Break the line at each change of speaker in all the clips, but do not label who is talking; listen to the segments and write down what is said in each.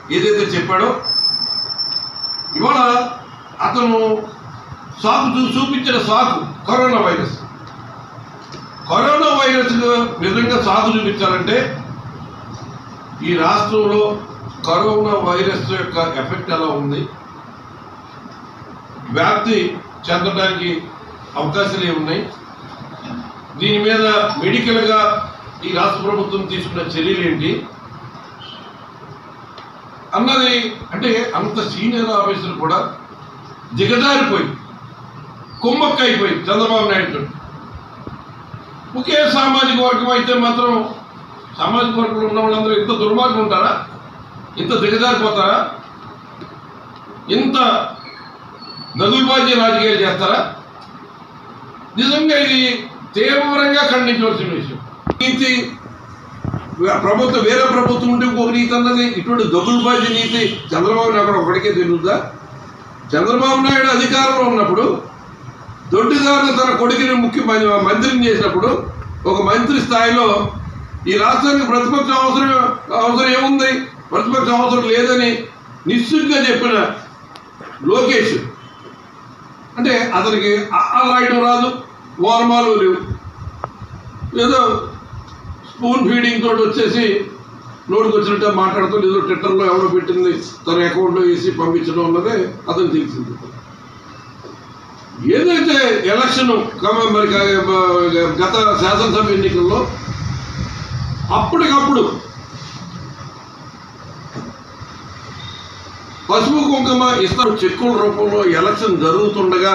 ఏదైతే చెప్పాడో ఇవాళ అతను సాకు చూ- చూపించిన సాకు కరోనా వైరస్ కరోనా వైరస్ నిజంగా సాకు చూపించాలంటే ఈ రాష్ట్రంలో కరోనా వైరస్ యొక్క ఎఫెక్ట్ ఎలా ఉంది వ్యాప్తి చెందడానికి అవకాశాలు ఏమున్నాయి దీని మీద మెడికల్గా ఈ రాష్ట్ర ప్రభుత్వం తీసుకున్న చర్యలు ఏంటి అన్నది అంటే అంత సీనియర్ ఆఫీసర్ కూడా దిగజారిపోయి కుమ్మక్కైపోయి చంద్రబాబు నాయుడు ఒకే సామాజిక వర్గం అయితే మాత్రం సామాజిక వర్గంలో ఉన్న వాళ్ళందరూ ఇంత దుర్మార్గం ఉంటారా ఇంత దిగజారిపోతారా ఇంత దగులుబాజీ రాజకీయాలు చేస్తారా నిజంగా ఇది తీవ్రంగా ఖండించవలసిన విషయం నీతి ప్రభుత్వం వేరే ప్రభుత్వం ఉంటే ఇంకొక నీతి అన్నది ఇటువంటి దగులుబాజీ నీతి చంద్రబాబు నాయుడు ఒకటికే తెలుద్దా చంద్రబాబు నాయుడు అధికారంలో ఉన్నప్పుడు దొడ్డిదారులు తన కొడుకుని ముఖ్య మం- మంత్రిని చేసినప్పుడు ఒక మంత్రి స్థాయిలో ఈ రాష్ట్రానికి ప్రతిపక్ష అవసరం అవసరం ఏముంది ప్రతిపక్ష అవసరం లేదని నిస్సుగ్గా చెప్పిన లోకేష్ అంటే అతనికి ఆ- ఆ రాయడం రాదు ఓర్మాలు లేవు ఏదో స్పూన్ ఫీడింగ్ తోటి వచ్చేసి నోటికి వచ్చినట్టు మాట్లాడుతూ ఏదో ట్విట్టర్లో ఎవడో పెట్టింది తన అకౌంట్లో వేసి పంపించడం అన్నదే అతను తెలిసింది ఏదైతే ఎలక్షన్ కమ- మరి క- గత శాసనసభ ఎన్నికల్లో అప్పటికప్పుడు పసుపు కుంకుమ ఇస్తారు చెక్కుల రూపంలో ఎలక్షన్ జరుగుతుండగా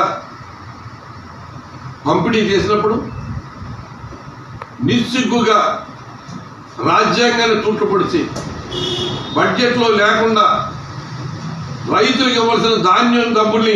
పంపిణీ చేసినప్పుడు నిస్సిగ్గుగా రాజ్యాంగాన్ని తుంటుపడిచి బడ్జెట్లో లేకుండా రైతులకు ఇవ్వాల్సిన ధాన్యం డబ్బుల్ని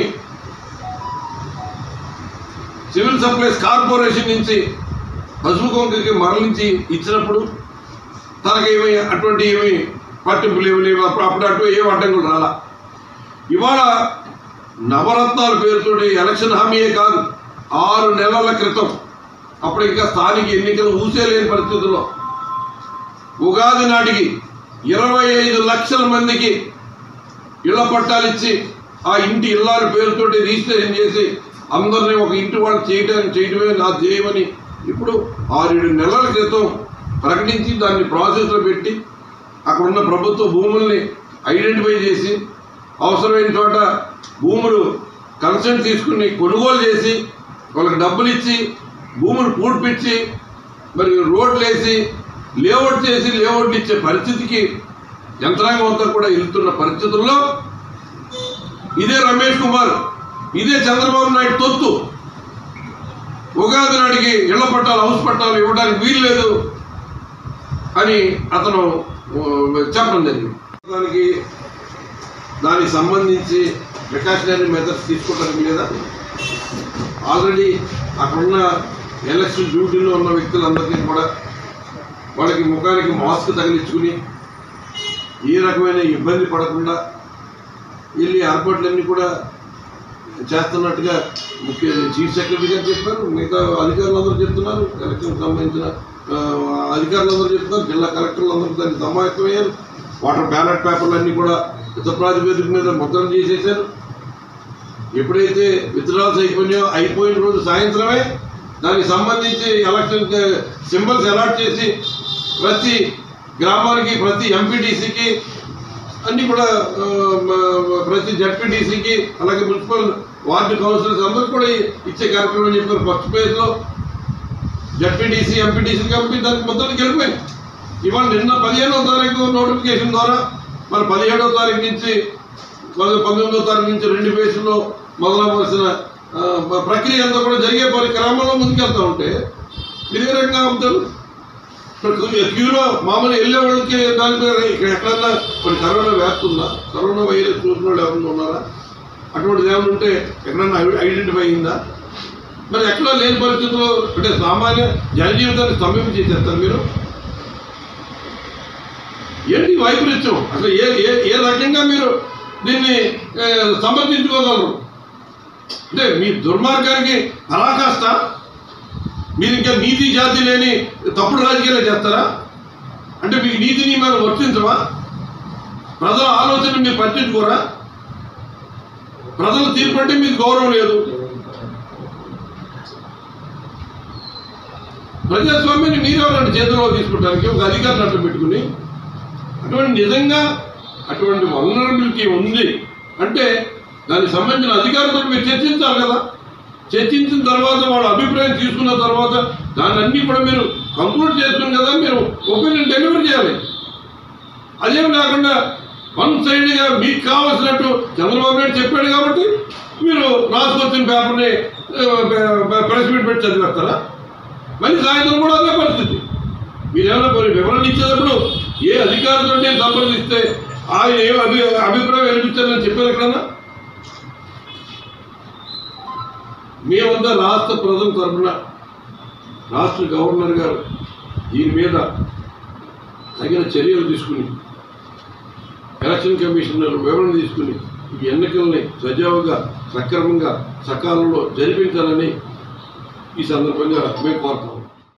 సివిల్ సప్లైస్ కార్పొరేషన్ నుంచి పసుపు కుంకకి మరలించి ఇచ్చినప్పుడు తనకేమి అటువంటి ఏమి పట్టింపులు ఏమి లేవు అప్పుడు అప్పుడు అటు ఏ అడ్డంకులు రాలా ఇవాళ నవరత్నాల పేరుతోటి ఎలక్షన్ హామీయే కాదు ఆరు నెలల క్రితం అప్పుడు ఇంకా స్థానిక ఎన్నికలు ఊసేలేని పరిస్థితుల్లో ఉగాది నాటికి ఇరవై ఐదు లక్షల మందికి ఇళ్ల పట్టాలు ఇచ్చి ఆ ఇంటి ఇల్లాల పేరుతోటి రిజిస్ట్రేషన్ చేసి అందరినీ ఒక ఇంటి వాళ్ళు చేయడానికి చేయడమే నా ధ్యేయమని ఇప్పుడు ఆరేడు నెలల క్రితం ప్రకటించి దాన్ని ప్రాసెస్లో పెట్టి అక్కడ ఉన్న ప్రభుత్వ భూముల్ని ఐడెంటిఫై చేసి అవసరమైన చోట భూములు కన్సెంట్ తీసుకుని కొనుగోలు చేసి వాళ్ళకి డబ్బులు ఇచ్చి భూములు పూడ్పించి మరి రోడ్లు వేసి లేఅవుట్ చేసి లేఅవుట్లు ఇచ్చే పరిస్థితికి యంత్రాంగం అంతా కూడా వెళ్తున్న పరిస్థితుల్లో ఇదే రమేష్ కుమార్ ఇదే చంద్రబాబు నాయుడు తొత్తు ఉగాది నాటికి ఇళ్ల పట్టాలు హౌస్ పట్టాలు ఇవ్వడానికి వీలు లేదు అని అతను ఆ, చెప్పడం జరిగింది దానికి దానికి సంబంధించి ప్రికాషనరీ మెథడ్స్ తీసుకోవడానికి లేదా ఆల్రెడీ అక్కడున్న ఎలక్షన్ డ్యూటీలో ఉన్న వ్యక్తులందరికీ కూడా వాళ్ళకి ముఖానికి మాస్క్ తగిలించుకుని ఏ రకమైన ఇబ్బంది పడకుండా వెళ్ళి ఏర్పాట్లన్నీ కూడా చేస్తున్నట్టుగా ముఖ్య చీఫ్ సెక్రటరీ గారు చెప్పారు మిగతా అధికారులందరూ చెప్తున్నారు ఎలక్షన్ సంబంధించిన ఆ, అధికారులందరూ చెప్తున్నారు జిల్లా కలెక్టర్లు అందరూ దానికి సమాయత్తమయ్యారు వాటర్ బ్యాలెట్ పేపర్లు అన్నీ కూడా యుద్ధ ప్రాతిపదిక మీద ముద్రణ చేసేసారు ఎప్పుడైతే విత్డ్రాల్స్ అయిపోయినాయో అయిపోయిన రోజు సాయంత్రమే దానికి సంబంధించి ఎలక్షన్ సింబల్స్ అలాట్ చేసి ప్రతి గ్రామానికి ప్రతి ఎంపీటీసీకి అన్ని కూడా ఆ, మ- ప్రతి జడ్పీటీసీకి అలాగే మున్సిపల్ వార్డు కౌన్సిలర్స్ అందరూ కూడా ఇచ్చే కార్యక్రమం చెప్పారు ఫస్ట్ పేజ్లో జడ్పీటీసీ ఎంపీటీసీ కంపెనీ దానికి మొత్తానికి వెళ్ళిపోయింది ఇవాళ నిన్న పదిహేనవ తారీఖు నోటిఫికేషన్ ద్వారా మరి పదిహేడవ తారీఖు నుంచి పది- పంతొమ్మిదవ తారీఖు నుంచి రెండు ఫేజ్లో మొదలవలసిన ఆ, ప్రక్రియ అంతా కూడా జరిగే పరి క్రమంలో ముందుకెళ్తా ఉంటే మీరు ఏ రకంగా అమ్ముతారు ఇప్పుడు క్యూ- క్యూలో మామూలు వెళ్ళే వాళ్ళకి దాని మీద ఇక్కడ ఎక్కడన్నా కొన్ని కరోనా వ్యాప్తి ఉందా కరోనా వైరస్ చూసిన వాళ్ళు ఎవరైనా ఉన్నారా అటువంటిది ఏమైనా ఉంటే ఎక్కడన్నా ఐ- ఐడెంటిఫై అయిందా మరి ఎక్కడో లేని పరిస్థితుల్లో అంటే సామాన్య జనజీవితాన్ని స్తంభింపు చేసేస్తారు మీరు ఏంటి ఈ వైపరీత్యం అసలు ఏ ఏ ఏ రకంగా మీరు దీన్ని ఏ, సమర్థించుకోగలరు అంటే మీ దుర్మార్గానికి పరాకాష్ట మీరు ఇంకా నీతి జాతి లేని తప్పుడు రాజకీయాలు చేస్తారా అంటే మీకు నీతి నియమాలు వర్తించవా ప్రజల ఆలోచన మీరు పట్టించుకోరా ప్రజల తీర్పు అంటే మీకు గౌరవం లేదు ప్రజాస్వామ్యాన్ని మీరెవరంటే చేతిలో తీసుకుంటానికి ఒక అధికారులు అట్లా పెట్టుకుని అటువంటి నిజంగా అటువంటి వలనరబిలిటీ ఉంది అంటే దానికి సంబంధించిన అధికారులతో మీరు చర్చించాలి కదా చర్చించిన తర్వాత వాళ్ళ అభిప్రాయం తీసుకున్న తర్వాత దాన్ని అన్ని కూడా మీరు కంక్లూడ్ చేసుకుని కదా మీరు ఒపీనియన్ డెలివరీ చేయాలి అదేం లేకుండా వన్ సైడ్గా మీకు కావాల్సినట్టు చంద్రబాబు నాయుడు చెప్పాడు కాబట్టి మీరు రాసుకొచ్చిన పేపర్ని ప్రెస్ మీట్ పెట్టి చదివేస్తారా మళ్ళీ సాయంత్రం కూడా అదే పరిస్థితి మీరేమైనా కొన్ని వివరణ ఇచ్చేటప్పుడు ఏ అధికారులతో సంప్రదిస్తే ఆయన ఏ అభి అభిప్రాయం వెలిపించారని చెప్పారు ఎక్కడన్నా మేమంతా రాష్ట్ర ప్రజల తరఫున రాష్ట్ర గవర్నర్ గారు దీని మీద తగిన చర్యలు తీసుకుని ఎలక్షన్ కమిషనర్ వివరణ తీసుకుని ఈ ఎన్నికల్ని సజావుగా సక్రమంగా సకాలంలో జరిపించాలని ఈ సందర్భంగా మేము కోరుతాం